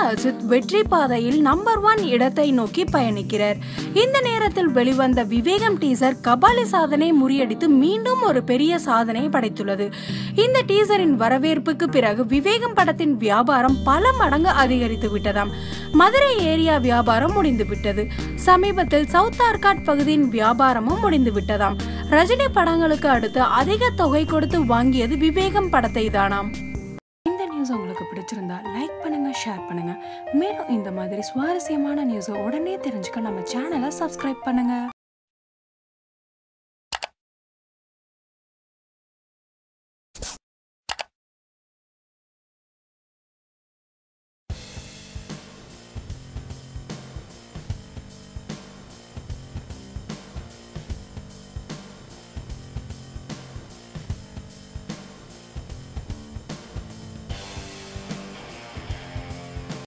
அஜித் வெற்றி பாதையில் number one இடத்தை நோக்கி பயணிக்கிறார் இந்த நேரத்தில் வெளிவந்த விவேகம் டீசர் கபாலி சாதனை முறியடித்து மீண்டும் ஒரு பெரிய சாதனை படைத்துள்ளது இந்த டீசரின் வரவேற்புக்கு பிறகு விவேகம் படத்தின் வியாபாரம் பல மடங்கு அதிகரித்து விட்டதாம் மதுரை ஏரியா வியாபாரம் முடிந்து விட்டது சமீபத்தில் சவுத் ஆர்காட் பகுதியின் வியாபாரமும் முடிந்து விட்டதாம் ரஜினி படங்களுக்கு அடுத்து அதிக தொகை கொடுத்து வாங்கியது விவேகம் படத்தை தானாம் இந்த நியூஸ் உங்களுக்கு பிடிச்சிருந்தா லைக் பண்ணுங்க ஷேர் பண்ணுங்க மேலும் இந்த மாதிரி சுவாரஸ்யமான நியூஸை உடனே தெரிஞ்சுக்க நம்ம சேனலை சப்ஸ்கிரைப் பண்ணுங்க